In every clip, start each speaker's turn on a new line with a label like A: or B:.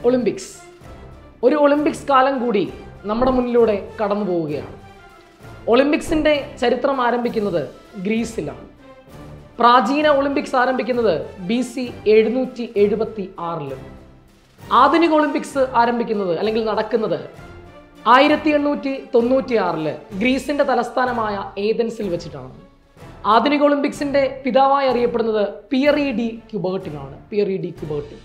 A: Olympics ഒരു Olympics കാലം കൂടി നമ്മുടെ മുന്നിലൂടെ കടന്നു പോവുകയാണ് ഒളിമ്പിക്സിൻ്റെ ചരിത്രം ആരംഭിക്കുന്നത് ഗ്രീസിലാണ് പ്രാചീന ഒളിമ്പിക്സ് ആരംഭിക്കുന്നത് ബി സി എഴുന്നൂറ്റി എഴുപത്തി ആറിലും ആധുനിക ഒളിമ്പിക്സ് ആരംഭിക്കുന്നത് അല്ലെങ്കിൽ നടക്കുന്നത് ആയിരത്തി എണ്ണൂറ്റി തൊണ്ണൂറ്റി ആറില് ഗ്രീസിന്റെ തലസ്ഥാനമായ ഏതൻസിൽ വെച്ചിട്ടാണ് ആധുനിക ഒളിമ്പിക്സിന്റെ പിതാവായി അറിയപ്പെടുന്നത് പിയറി ഡി ക്യുബേർട്ടിനാണ് പിയറി ഡി ക്യുബേർട്ടിൻ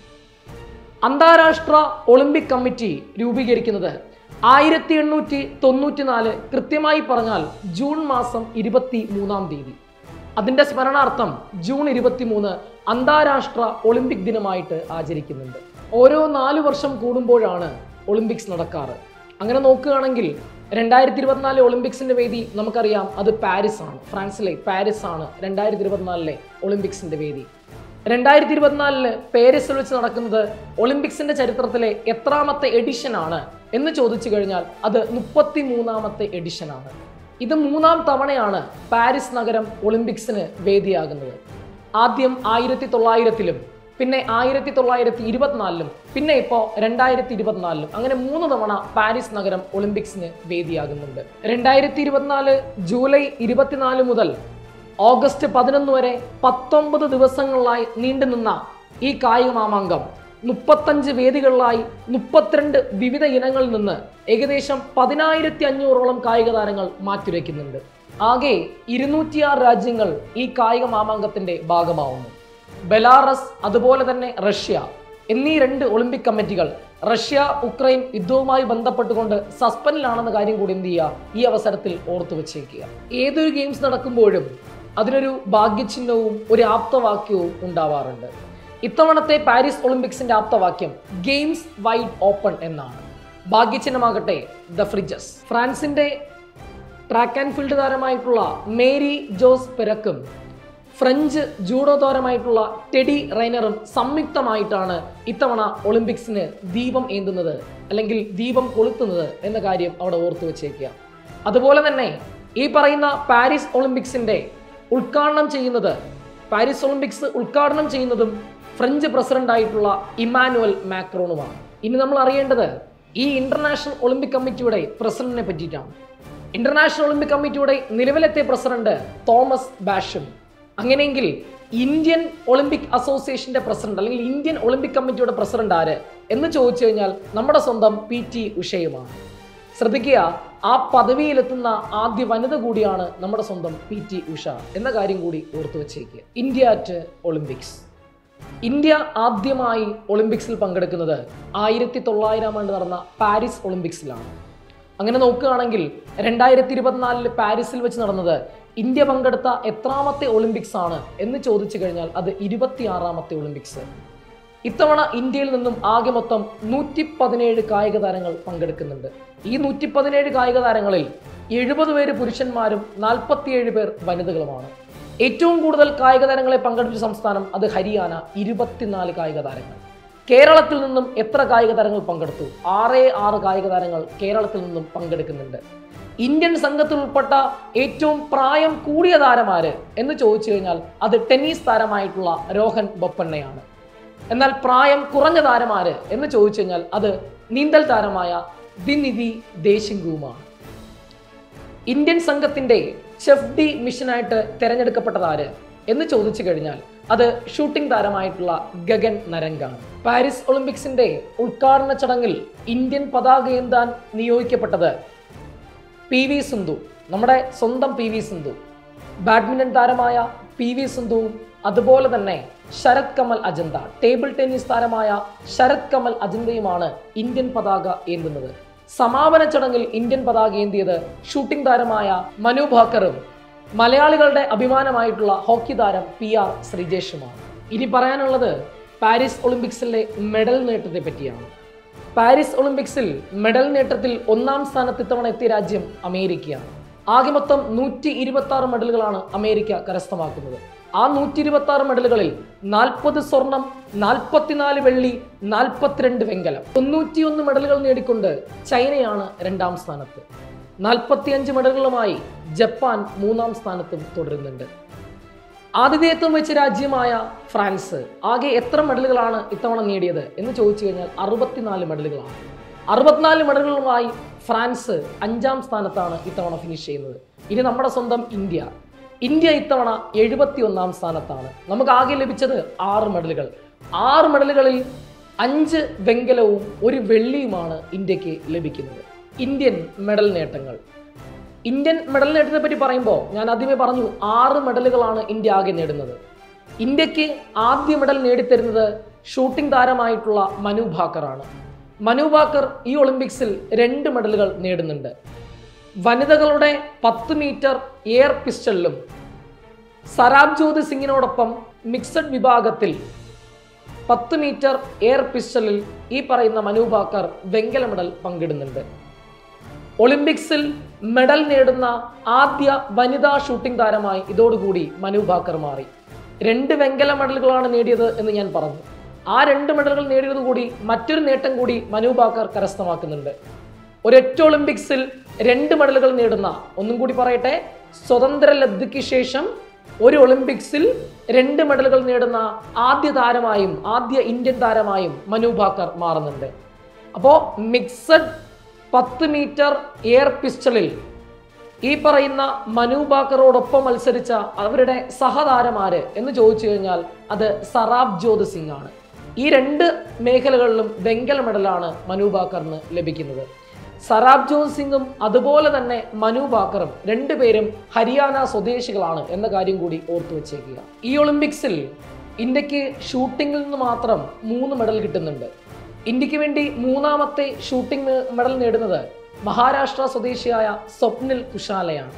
A: അന്താരാഷ്ട്ര ഒളിമ്പിക് കമ്മിറ്റി രൂപീകരിക്കുന്നത് ആയിരത്തി എണ്ണൂറ്റി തൊണ്ണൂറ്റി നാല് കൃത്യമായി പറഞ്ഞാൽ ജൂൺ മാസം ഇരുപത്തി മൂന്നാം തീയതി അതിന്റെ സ്മരണാർത്ഥം ജൂൺ ഇരുപത്തി മൂന്ന് അന്താരാഷ്ട്ര ഒളിമ്പിക് ദിനമായിട്ട് ആചരിക്കുന്നുണ്ട് ഓരോ നാല് വർഷം കൂടുമ്പോഴാണ് ഒളിമ്പിക്സ് നടക്കാറ് അങ്ങനെ നോക്കുകയാണെങ്കിൽ രണ്ടായിരത്തി ഇരുപത്തിനാല് ഒളിമ്പിക്സിന്റെ വേദി നമുക്കറിയാം അത് പാരീസ് ആണ് ഫ്രാൻസിലെ പാരീസ് ആണ് രണ്ടായിരത്തി ഇരുപത്തിനാലിലെ ഒളിമ്പിക്സിന്റെ വേദി രണ്ടായിരത്തി ഇരുപത്തിനാലില് പാരീസിൽ വെച്ച് നടക്കുന്നത് ഒളിമ്പിക്സിന്റെ ചരിത്രത്തിലെ എത്രാമത്തെ എഡിഷൻ ആണ് എന്ന് ചോദിച്ചു കഴിഞ്ഞാൽ അത് മുപ്പത്തി മൂന്നാമത്തെ എഡിഷൻ ആണ് ഇത് മൂന്നാം തവണയാണ് പാരീസ് നഗരം ഒളിമ്പിക്സിന് വേദിയാകുന്നത് ആദ്യം ആയിരത്തി തൊള്ളായിരത്തിലും പിന്നെ ആയിരത്തി തൊള്ളായിരത്തി ഇരുപത്തിനാലിലും പിന്നെ ഇപ്പോൾ രണ്ടായിരത്തി ഇരുപത്തിനാലിലും അങ്ങനെ മൂന്ന് തവണ പാരീസ് നഗരം ഒളിമ്പിക്സിന് വേദിയാകുന്നുണ്ട് രണ്ടായിരത്തി ഇരുപത്തിനാല് ജൂലൈ ഇരുപത്തിനാല് മുതൽ ഓഗസ്റ്റ് പതിനൊന്ന് വരെ പത്തൊമ്പത് ദിവസങ്ങളിലായി നീണ്ടുനിന്ന ഈ കായിക മാമാങ്കം മുപ്പത്തഞ്ച് വേദികളിലായി മുപ്പത്തിരണ്ട് വിവിധ ഇനങ്ങളിൽ നിന്ന് ഏകദേശം പതിനായിരത്തി അഞ്ഞൂറോളം കായിക താരങ്ങൾ മാറ്റുരയ്ക്കുന്നുണ്ട് ആകെ ഇരുന്നൂറ്റിയാറ് രാജ്യങ്ങൾ ഈ കായിക മാമാങ്കത്തിന്റെ ഭാഗമാവുന്നു ബെലാറസ് അതുപോലെ തന്നെ റഷ്യ എന്നീ രണ്ട് ഒളിമ്പിക് കമ്മിറ്റികൾ റഷ്യ ഉക്രൈൻ യുദ്ധവുമായി ബന്ധപ്പെട്ടുകൊണ്ട് സസ്പെൻഡിലാണെന്ന കാര്യം കൂടി എന്ത് ചെയ്യുക ഈ അവസരത്തിൽ ഓർത്തു വച്ചേക്കുക ഏതൊരു ഗെയിംസ് നടക്കുമ്പോഴും അതിനൊരു ഭാഗ്യചിഹ്നവും ഒരു ആപ്തവാക്യവും ഉണ്ടാവാറുണ്ട് ഇത്തവണത്തെ പാരീസ് ഒളിമ്പിക്സിന്റെ ആപ്തവാക്യം ഗെയിംസ് വൈഡ് ഓപ്പൺ എന്നാണ് ഭാഗ്യചിഹ്നമാകട്ടെ ദ ഫ്രിഡ്ജസ് ഫ്രാൻസിന്റെ ട്രാക്ക് ആൻഡ് ഫീൽഡ് താരമായിട്ടുള്ള മേരി ജോസ് പെരക്കും ഫ്രഞ്ച് ജൂഡോ താരമായിട്ടുള്ള ടെഡി റൈനറും സംയുക്തമായിട്ടാണ് ഇത്തവണ ഒളിമ്പിക്സിന് ദീപം ഏന്തുന്നത് അല്ലെങ്കിൽ ദീപം കൊളുത്തുന്നത് എന്ന കാര്യം അവിടെ ഓർത്തു വെച്ചേക്കുക അതുപോലെ തന്നെ ഈ പറയുന്ന പാരീസ് ഒളിമ്പിക്സിന്റെ ഉദ്ഘാടനം ചെയ്യുന്നത് പാരീസ് ഒളിമ്പിക്സ് ഉദ്ഘാടനം ചെയ്യുന്നതും ഫ്രഞ്ച് പ്രസിഡന്റ് ആയിട്ടുള്ള ഇമാനുവൽ മാക്രോണുമാണ് ഇനി നമ്മൾ അറിയേണ്ടത് ഈ ഇന്റർനാഷണൽ ഒളിമ്പിക് കമ്മിറ്റിയുടെ പ്രസിഡന്റിനെ പറ്റിയിട്ടാണ് ഇന്റർനാഷണൽ ഒളിമ്പിക് കമ്മിറ്റിയുടെ നിലവിലത്തെ പ്രസിഡന്റ് തോമസ് ബാഷും അങ്ങനെയെങ്കിൽ ഇന്ത്യൻ ഒളിമ്പിക് അസോസിയേഷന്റെ പ്രസിഡന്റ് അല്ലെങ്കിൽ ഇന്ത്യൻ ഒളിമ്പിക് കമ്മിറ്റിയുടെ പ്രസിഡന്റ് ആര് എന്ന് ചോദിച്ചു കഴിഞ്ഞാൽ നമ്മുടെ സ്വന്തം പി ടി ഉഷയുമാണ് ശ്രദ്ധിക്കുക ആ പദവിയിലെത്തുന്ന ആദ്യ വനിത കൂടിയാണ് നമ്മുടെ സ്വന്തം പി ടി ഉഷ എന്ന കാര്യം കൂടി ഓർത്തു വച്ചേക്കുക ഇന്ത്യ അറ്റ് ഒളിമ്പിക്സ് ഇന്ത്യ ആദ്യമായി ഒളിമ്പിക്സിൽ പങ്കെടുക്കുന്നത് ആയിരത്തി തൊള്ളായിരം ആണ്ട് നടന്ന പാരീസ് ഒളിമ്പിക്സിലാണ് അങ്ങനെ നോക്കുകയാണെങ്കിൽ രണ്ടായിരത്തി ഇരുപത്തിനാലില് പാരീസിൽ വെച്ച് നടന്നത് ഇന്ത്യ പങ്കെടുത്ത എത്രാമത്തെ ഒളിമ്പിക്സ് ആണ് എന്ന് ചോദിച്ചു കഴിഞ്ഞാൽ അത് ഇരുപത്തിയാറാമത്തെ ഒളിമ്പിക്സ് ഇത്തവണ ഇന്ത്യയിൽ നിന്നും ആകെ മൊത്തം നൂറ്റി പതിനേഴ് കായിക താരങ്ങൾ പങ്കെടുക്കുന്നുണ്ട് ഈ നൂറ്റി പതിനേഴ് കായിക താരങ്ങളിൽ എഴുപത് പേര് പുരുഷന്മാരും നാൽപ്പത്തിയേഴ് പേർ വനിതകളുമാണ് ഏറ്റവും കൂടുതൽ കായിക താരങ്ങളെ പങ്കെടുത്ത സംസ്ഥാനം അത് ഹരിയാന ഇരുപത്തിനാല് കായിക താരങ്ങൾ കേരളത്തിൽ നിന്നും എത്ര കായിക താരങ്ങൾ പങ്കെടുത്തു ആറേ ആറ് കായിക താരങ്ങൾ കേരളത്തിൽ നിന്നും പങ്കെടുക്കുന്നുണ്ട് ഇന്ത്യൻ സംഘത്തിൽ ഉൾപ്പെട്ട ഏറ്റവും പ്രായം കൂടിയ താരമാര് എന്ന് ചോദിച്ചു കഴിഞ്ഞാൽ അത് ടെന്നീസ് താരമായിട്ടുള്ള രോഹൻ ബൊപ്പണ്ണയാണ് എന്നാൽ പ്രായം കുറഞ്ഞ താരമാര് എന്ന് ചോദിച്ചു കഴിഞ്ഞാൽ അത് നീന്തൽ താരമായ ദിനിധി ദേശിംഗുവുമാണ് ഇന്ത്യൻ സംഘത്തിന്റെ ചെഫ് ഡി മിഷനായിട്ട് തിരഞ്ഞെടുക്കപ്പെട്ടതാര് എന്ന് ചോദിച്ചു കഴിഞ്ഞാൽ അത് ഷൂട്ടിംഗ് താരമായിട്ടുള്ള ഗഗൻ നരംഗാണ് പാരീസ് ഒളിമ്പിക്സിന്റെ ഉദ്ഘാടന ചടങ്ങിൽ ഇന്ത്യൻ പതാക ഏന്താൻ നിയോഗിക്കപ്പെട്ടത് പി വി സിന്ധു നമ്മുടെ സ്വന്തം പി വി സിന്ധു ബാഡ്മിന്റൺ താരമായ പി വി സിന്ധുവും അതുപോലെ തന്നെ ശരത് കമൽ അജന്ത ടേബിൾ ടെന്നീസ് താരമായ ശരത് കമൽ അജന്തയുമാണ് ഇന്ത്യൻ പതാക ഏന്തുന്നത് സമാപന ചടങ്ങിൽ ഇന്ത്യൻ പതാക ഏന്തിയത് ഷൂട്ടിംഗ് താരമായ മനു ഭാക്കറും മലയാളികളുടെ അഭിമാനമായിട്ടുള്ള ഹോക്കി താരം പി ആർ ശ്രീജേഷുമാണ് ഇനി പറയാനുള്ളത് പാരീസ് ഒളിമ്പിക്സിലെ മെഡൽ നേട്ടത്തെ പറ്റിയാണ് പാരീസ് ഒളിമ്പിക്സിൽ മെഡൽ നേട്ടത്തിൽ ഒന്നാം സ്ഥാനത്ത് ഇത്തവണ എത്തിയ രാജ്യം അമേരിക്കയാണ് ആകെ മൊത്തം നൂറ്റി ഇരുപത്തി ആറ് മെഡലുകളാണ് അമേരിക്ക കരസ്ഥമാക്കുന്നത് ആ നൂറ്റി ഇരുപത്തി ആറ് മെഡലുകളിൽ നാൽപ്പത് സ്വർണം നാൽപ്പത്തിനാല് വെള്ളി നാൽപ്പത്തിരണ്ട് വെങ്കലം തൊണ്ണൂറ്റിയൊന്ന് മെഡലുകൾ നേടിക്കൊണ്ട് ചൈനയാണ് രണ്ടാം സ്ഥാനത്ത് നാൽപ്പത്തിയഞ്ച് മെഡലുകളുമായി ജപ്പാൻ മൂന്നാം സ്ഥാനത്തും തുടരുന്നുണ്ട് ആതിഥേയത്വം വെച്ച രാജ്യമായ ഫ്രാൻസ് ആകെ എത്ര മെഡലുകളാണ് ഇത്തവണ നേടിയത് എന്ന് ചോദിച്ചു കഴിഞ്ഞാൽ അറുപത്തിനാല് മെഡലുകളാണ് അറുപത്തിനാല് മെഡലുകളുമായി ഫ്രാൻസ് അഞ്ചാം സ്ഥാനത്താണ് ഇത്തവണ ഫിനിഷ് ചെയ്യുന്നത് ഇനി നമ്മുടെ സ്വന്തം ഇന്ത്യ ഇന്ത്യ ഇത്തവണ എഴുപത്തി ഒന്നാം സ്ഥാനത്താണ് നമുക്ക് ആകെ ലഭിച്ചത് ആറ് മെഡലുകൾ ആറ് മെഡലുകളിൽ അഞ്ച് വെങ്കലവും ഒരു വെള്ളിയുമാണ് ഇന്ത്യക്ക് ലഭിക്കുന്നത് ഇന്ത്യൻ മെഡൽ നേട്ടങ്ങൾ ഇന്ത്യൻ മെഡൽ നേട്ടത്തെ പറ്റി പറയുമ്പോൾ ഞാൻ ആദ്യമേ പറഞ്ഞു ആറ് മെഡലുകളാണ് ഇന്ത്യ ആകെ നേടുന്നത് ഇന്ത്യക്ക് ആദ്യ മെഡൽ നേടിത്തരുന്നത് ഷൂട്ടിംഗ് താരമായിട്ടുള്ള മനു ഭാക്കറാണ് മനു ഭാക്കർ ഈ ഒളിമ്പിക്സിൽ രണ്ട് മെഡലുകൾ നേടുന്നുണ്ട് വനിതകളുടെ പത്ത് മീറ്റർ എയർ പിസ്റ്റളിലും സരാബ് ജ്യോതി സിംഗിനോടൊപ്പം മിക്സഡ് വിഭാഗത്തിൽ പത്ത് മീറ്റർ എയർ പിസ്റ്റളിൽ ഈ പറയുന്ന മനു ഭാക്കർ വെങ്കല മെഡൽ പങ്കിടുന്നുണ്ട് ഒളിമ്പിക്സിൽ മെഡൽ നേടുന്ന ആദ്യ വനിതാ ഷൂട്ടിംഗ് താരമായി ഇതോടുകൂടി മനു ഭാക്കർ മാറി രണ്ട് വെങ്കല മെഡലുകളാണ് നേടിയത് എന്ന് ഞാൻ പറഞ്ഞു ആ രണ്ട് മെഡലുകൾ നേടിയത് കൂടി മറ്റൊരു നേട്ടം കൂടി മനു ഭാക്കർ കരസ്ഥമാക്കുന്നുണ്ട് ഒരൊറ്റ ഒളിമ്പിക്സിൽ രണ്ട് മെഡലുകൾ നേടുന്ന ഒന്നും കൂടി പറയട്ടെ സ്വതന്ത്ര ലബ്ധിക്ക് ശേഷം ഒരു ഒളിമ്പിക്സിൽ രണ്ട് മെഡലുകൾ നേടുന്ന ആദ്യ താരമായും ആദ്യ ഇന്ത്യൻ താരമായും മനു ഭാക്കർ മാറുന്നുണ്ട് അപ്പോൾ മിക്സഡ് പത്ത് മീറ്റർ എയർ പിസ്റ്റളിൽ ഈ പറയുന്ന മനു ബാക്കറോടൊപ്പം മത്സരിച്ച അവരുടെ സഹതാരമാര് എന്ന് ചോദിച്ചു കഴിഞ്ഞാൽ അത് സറാബ് ജ്യോതി സിംഗ് ആണ് ഈ രണ്ട് മേഖലകളിലും വെങ്കല മെഡലാണ് മനു ബാക്കറിന് ലഭിക്കുന്നത് സറാബ് ജ്യോതി സിംഗും അതുപോലെ തന്നെ മനു ബാക്കറും രണ്ടുപേരും ഹരിയാന സ്വദേശികളാണ് എന്ന കാര്യം കൂടി ഓർത്തു വെച്ചേക്കുക ഈ ഒളിമ്പിക്സിൽ ഇന്ത്യക്ക് ഷൂട്ടിങ്ങിൽ നിന്ന് മാത്രം മൂന്ന് മെഡൽ കിട്ടുന്നുണ്ട് ഇന്ത്യക്ക് വേണ്ടി മൂന്നാമത്തെ ഷൂട്ടിംഗ് മെഡൽ നേടുന്നത് മഹാരാഷ്ട്ര സ്വദേശിയായ സ്വപ്നിൽ കുശാലയാണ്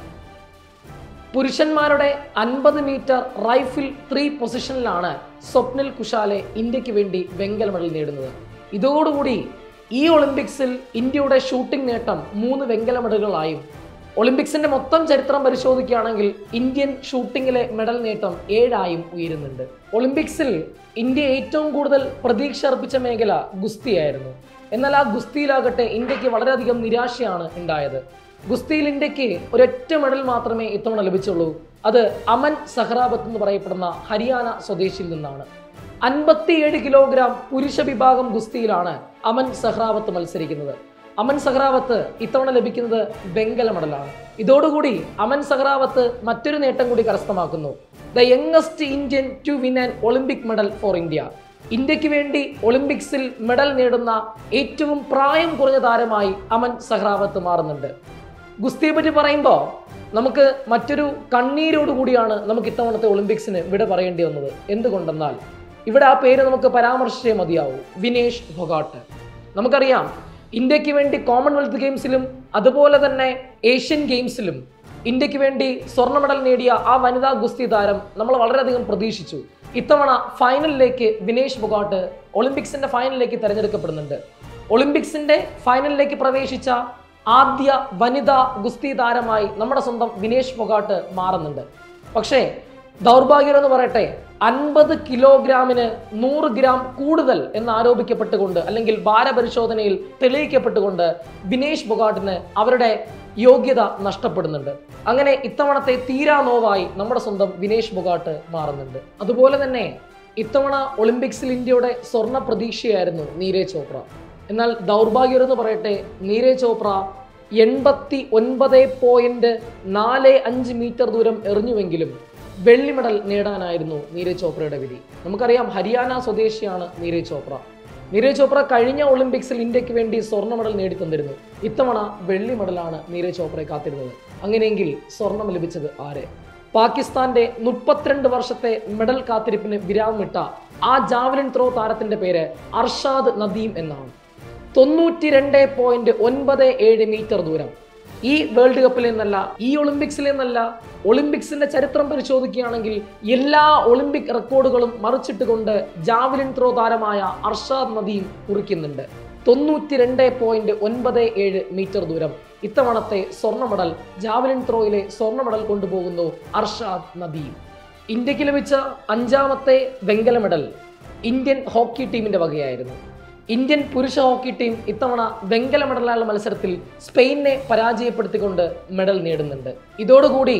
A: പുരുഷന്മാരുടെ അൻപത് മീറ്റർ റൈഫിൾ ത്രീ പൊസിഷനിലാണ് സ്വപ്നിൽ കുശാലെ ഇന്ത്യക്ക് വേണ്ടി വെങ്കല മെഡൽ നേടുന്നത് ഇതോടുകൂടി ഈ ഒളിമ്പിക്സിൽ ഇന്ത്യയുടെ ഷൂട്ടിംഗ് നേട്ടം മൂന്ന് വെങ്കല മെഡലുകളായും ഒളിമ്പിക്സിന്റെ മൊത്തം ചരിത്രം പരിശോധിക്കുകയാണെങ്കിൽ ഇന്ത്യൻ ഷൂട്ടിങ്ങിലെ മെഡൽ നേട്ടം ഏഴായും ഉയരുന്നുണ്ട് ഒളിമ്പിക്സിൽ ഇന്ത്യ ഏറ്റവും കൂടുതൽ പ്രതീക്ഷ അർപ്പിച്ച മേഖല ഗുസ്തിയായിരുന്നു എന്നാൽ ആ ഗുസ്തിയിലാകട്ടെ ഇന്ത്യക്ക് വളരെയധികം നിരാശയാണ് ഉണ്ടായത് ഗുസ്തിയിൽ ഇന്ത്യക്ക് ഒരൊറ്റ മെഡൽ മാത്രമേ ഇത്തവണ ലഭിച്ചുള്ളൂ അത് അമൻ സഹ്റാബത്ത് എന്ന് പറയപ്പെടുന്ന ഹരിയാന സ്വദേശിയിൽ നിന്നാണ് അൻപത്തിയേഴ് കിലോഗ്രാം പുരുഷ വിഭാഗം ഗുസ്തിയിലാണ് അമൻ സഹ്റാവത്ത് മത്സരിക്കുന്നത് അമൻ സഹ്റാവത്ത് ഇത്തവണ ലഭിക്കുന്നത് വെങ്കല മെഡലാണ് ഇതോടുകൂടി അമൻ സഹ്റാവത്ത് മറ്റൊരു നേട്ടം കൂടി കരസ്ഥമാക്കുന്നു the youngest Indian to win an Olympic medal for India ഇന്ത്യക്ക് വേണ്ടി ഒളിമ്പിക്സിൽ മെഡൽ നേടുന്ന ഏറ്റവും പ്രായം കുറഞ്ഞ താരമായി അമൻ സഹ്റാവത്ത് മാറുന്നുണ്ട് ഗുസ്തിയെ പറ്റി പറയുമ്പോൾ നമുക്ക് മറ്റൊരു കണ്ണീരോട് കൂടിയാണ് നമുക്ക് ഇത്തവണത്തെ ഒളിമ്പിക്സിന് വിട പറയേണ്ടി വന്നത് എന്തുകൊണ്ടെന്നാൽ ഇവിടെ ആ പേര് നമുക്ക് പരാമർശിച്ചേ മതിയാവൂ വിനേഷ് ഫൊഗാട്ട് നമുക്കറിയാം ഇന്ത്യക്ക് വേണ്ടി കോമൺവെൽത്ത് ഗെയിംസിലും അതുപോലെ തന്നെ ഏഷ്യൻ ഗെയിംസിലും ഇന്ത്യക്ക് വേണ്ടി സ്വർണ്ണ മെഡൽ നേടിയ ആ വനിതാ ഗുസ്തി താരം നമ്മൾ വളരെയധികം പ്രതീക്ഷിച്ചു ഇത്തവണ ഫൈനലിലേക്ക് വിനേഷ് ഫൊഗാട്ട് ഒളിമ്പിക്സിന്റെ ഫൈനലിലേക്ക് തിരഞ്ഞെടുക്കപ്പെടുന്നുണ്ട് ഒളിമ്പിക്സിന്റെ ഫൈനലിലേക്ക് പ്രവേശിച്ച ആദ്യ വനിതാ ഗുസ്തി താരമായി നമ്മുടെ സ്വന്തം വിനേഷ് ഫൊഗാട്ട് മാറുന്നുണ്ട് പക്ഷേ ദൗർഭാഗ്യം എന്ന് പറയട്ടെ അൻപത് കിലോഗ്രാമിന് നൂറ് ഗ്രാം കൂടുതൽ എന്ന് ആരോപിക്കപ്പെട്ടുകൊണ്ട് അല്ലെങ്കിൽ ഭാരപരിശോധനയിൽ തെളിയിക്കപ്പെട്ടുകൊണ്ട് വിനേഷ് ഫൊഗാട്ടിന് അവരുടെ യോഗ്യത നഷ്ടപ്പെടുന്നുണ്ട് അങ്ങനെ ഇത്തവണത്തെ തീരാ നോവായി നമ്മുടെ സ്വന്തം വിനേഷ് ഫൊഗാട്ട് മാറുന്നുണ്ട് അതുപോലെ തന്നെ ഇത്തവണ ഒളിമ്പിക്സിൽ ഇന്ത്യയുടെ സ്വർണ്ണ പ്രതീക്ഷയായിരുന്നു നീരജ് ചോപ്ര എന്നാൽ ദൗർഭാഗ്യം എന്ന് പറയട്ടെ നീരജ് ചോപ്ര എൺപത്തി ഒൻപത് പോയിന്റ് നാല് അഞ്ച് മീറ്റർ ദൂരം എറിഞ്ഞുവെങ്കിലും വെള്ളി മെഡൽ നേടാനായിരുന്നു നീരജ് ചോപ്രയുടെ വിധി നമുക്കറിയാം ഹരിയാന സ്വദേശിയാണ് നീരജ് ചോപ്ര നീരജ് ചോപ്ര കഴിഞ്ഞ ഒളിമ്പിക്സിൽ ഇന്ത്യക്ക് വേണ്ടി സ്വർണ്ണ മെഡൽ നേടിത്തന്നിരുന്നു ഇത്തവണ വെള്ളി മെഡലാണ് നീരജ് ചോപ്രയെ കാത്തിരുന്നത് അങ്ങനെയെങ്കിൽ സ്വർണം ലഭിച്ചത് ആര് പാകിസ്ഥാന്റെ മുപ്പത്തിരണ്ട് വർഷത്തെ മെഡൽ കാത്തിരിപ്പിന് വിരാമമിട്ട ആ ജാവലിൻ ത്രോ താരത്തിന്റെ പേര് അർഷാദ് നദീം എന്നാണ് തൊണ്ണൂറ്റി രണ്ട് പോയിന്റ് ഒൻപത് ഏഴ് മീറ്റർ ദൂരം ഈ വേൾഡ് കപ്പിൽ നിന്നല്ല ഈ ഒളിമ്പിക്സിൽ നിന്നല്ല ഒളിമ്പിക്സിന്റെ ചരിത്രം പരിശോധിക്കുകയാണെങ്കിൽ എല്ലാ ഒളിമ്പിക് റെക്കോർഡുകളും മറിച്ചിട്ടുകൊണ്ട് ജാവലിൻ ത്രോ താരമായ അർഷാദ് നദീം കുറിക്കുന്നുണ്ട് തൊണ്ണൂറ്റി രണ്ട് പോയിന്റ് ഒൻപത് ഏഴ് മീറ്റർ ദൂരം ഇത്തവണത്തെ സ്വർണ്ണ മെഡൽ ജാവലിൻ ത്രോയിലെ സ്വർണ്ണ മെഡൽ കൊണ്ടുപോകുന്നു അർഷാദ് നദീം ഇന്ത്യക്ക് ലഭിച്ച അഞ്ചാമത്തെ വെങ്കല മെഡൽ ഇന്ത്യൻ ഹോക്കി ടീമിന്റെ വകയായിരുന്നു ഇന്ത്യൻ പുരുഷ ഹോക്കി ടീം ഇത്തവണ വെങ്കല മെഡലുള്ള മത്സരത്തിൽ സ്പെയിനെ പരാജയപ്പെടുത്തിക്കൊണ്ട് മെഡൽ നേടുന്നുണ്ട് ഇതോടുകൂടി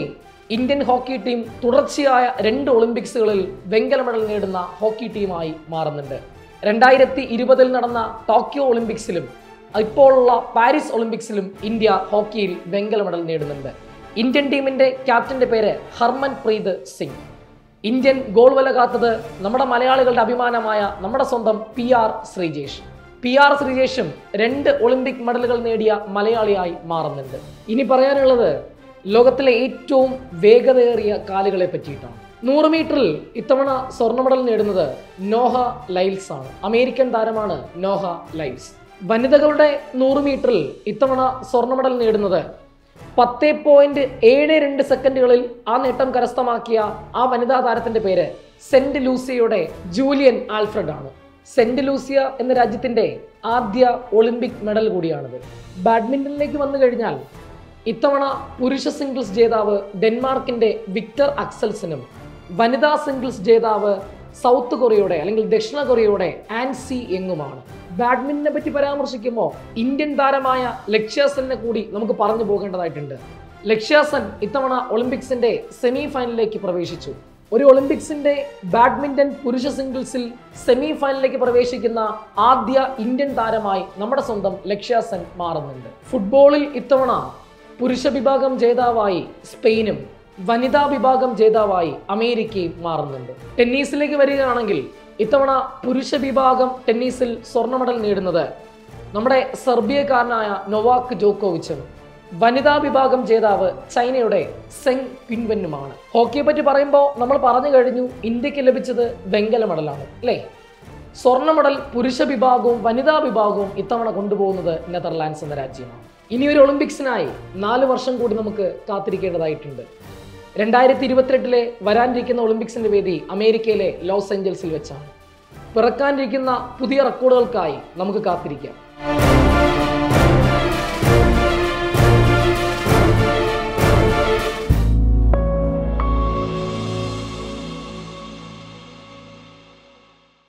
A: ഇന്ത്യൻ ഹോക്കി ടീം തുടർച്ചയായ രണ്ട് ഒളിമ്പിക്സുകളിൽ വെങ്കല മെഡൽ നേടുന്ന ഹോക്കി ടീമായി മാറുന്നുണ്ട് രണ്ടായിരത്തി ഇരുപതിൽ നടന്ന ടോക്കിയോ ഒളിമ്പിക്സിലും ഇപ്പോഴുള്ള പാരീസ് ഒളിമ്പിക്സിലും ഇന്ത്യ ഹോക്കിയിൽ വെങ്കല മെഡൽ നേടുന്നുണ്ട് ഇന്ത്യൻ ടീമിന്റെ ക്യാപ്റ്റന്റെ പേര് Harmanpreet Singh Indian goal വല കാത്തത് നമ്മുടെ മലയാളികളുടെ അഭിമാനമായ നമ്മുടെ സ്വന്തം P R Sreejesh P R ശ്രീജേഷും രണ്ട് ഒളിമ്പിക് മെഡലുകൾ നേടിയ മലയാളിയായി മാറുന്നുണ്ട് ഇനി പറയാനുള്ളത് ലോകത്തിലെ ഏറ്റവും വേഗതയേറിയ കാലുകളെ പറ്റിയിട്ടാണ് നൂറ് മീറ്ററിൽ ഇത്തവണ സ്വർണ്ണ മെഡൽ നേടുന്നത് നോഹ ലൈൽസ് ആണ് അമേരിക്കൻ താരമാണ് നോഹ ലൈൽസ് വനിതകളുടെ നൂറ് മീറ്ററിൽ ഇത്തവണ സ്വർണ്ണ മെഡൽ നേടുന്നത് പത്ത് പോയിന്റ് ഏഴ് രണ്ട് സെക്കൻഡുകളിൽ ആ നേട്ടം കരസ്ഥമാക്കിയ ആ വനിതാ താരത്തിന്റെ പേര് സെന്റ് ലൂസിയയുടെ ജൂലിയൻ ആൽഫ്രഡ് ആണ് സെന്റ് ലൂസിയ എന്ന രാജ്യത്തിന്റെ ആദ്യ ഒളിമ്പിക് മെഡൽ കൂടിയാണിത് ബാഡ്മിന്റണിലേക്ക് വന്നു കഴിഞ്ഞാൽ ഇത്തവണ പുരുഷ സിംഗിൾസ് ജേതാവ് ഡെൻമാർക്കിന്റെ വിക്ടർ അക്സൽസനും വനിതാ സിംഗിൾസ് ജേതാവ് സൗത്ത് കൊറിയയുടെ അല്ലെങ്കിൽ ദക്ഷിണ കൊറിയയുടെ ആൻസി യെങ്ങുമാണ് ബാഡ്മിന്റനെ പറ്റി പരാമർശിക്കുമ്പോൾ ഇന്ത്യൻ താരമായ ലക്ഷ്യാസനെ കൂടി നമുക്ക് പറഞ്ഞു പോകേണ്ടതായിട്ടുണ്ട് ലക്ഷ്യാസൻ ഇത്തവണ ഒളിമ്പിക്സിന്റെ സെമി ഫൈനലിലേക്ക് പ്രവേശിച്ചു ഒരു ഒളിമ്പിക്സിന്റെ ബാഡ്മിന്റൺ പുരുഷ സിംഗിൾസിൽ സെമി ഫൈനലിലേക്ക് പ്രവേശിക്കുന്ന ആദ്യ ഇന്ത്യൻ താരമായി നമ്മുടെ സ്വന്തം ലക്ഷ്യാസൻ മാറുന്നുണ്ട് ഫുട്ബോളിൽ ഇത്തവണ പുരുഷ വിഭാഗം ജേതാവായി സ്പെയിനും വനിതാ വിഭാഗം ജേതാവായി അമേരിക്കയും മാറുന്നുണ്ട് ടെന്നീസിലേക്ക് വരികയാണെങ്കിൽ ഇത്തവണ പുരുഷ വിഭാഗം ടെന്നീസിൽ സ്വർണ്ണ മെഡൽ നേടുന്നത് നമ്മുടെ സെർബിയക്കാരനായ നൊവാക്ക് ജോക്കോവിച്ചും വനിതാ വിഭാഗം ജേതാവ് ചൈനയുടെ സെങ് ക്വിൻവനുമാണ് ഹോക്കിയെ പറ്റി പറയുമ്പോൾ നമ്മൾ പറഞ്ഞു കഴിഞ്ഞു ഇന്ത്യക്ക് ലഭിച്ചത് വെങ്കല മെഡലാണ് അല്ലേ സ്വർണ്ണ മെഡൽ പുരുഷ വിഭാഗവും വനിതാ വിഭാഗവും ഇത്തവണ കൊണ്ടുപോകുന്നത് നെതർലാൻഡ്സ് എന്ന രാജ്യമാണ് ഇനി ഒരു ഒളിമ്പിക്സിനായി നാല് വർഷം കൂടി നമുക്ക് കാത്തിരിക്കേണ്ടതായിട്ടുണ്ട് രണ്ടായിരത്തി ഇരുപത്തിരണ്ടിലെ വരാനിരിക്കുന്ന ഒളിമ്പിക്സിന്റെ വേദി അമേരിക്കയിലെ ലോസ് ഏഞ്ചൽസിൽ വെച്ചാണ് പിറക്കാനിരിക്കുന്ന പുതിയ റെക്കോർഡുകൾക്കായി നമുക്ക് കാത്തിരിക്കാം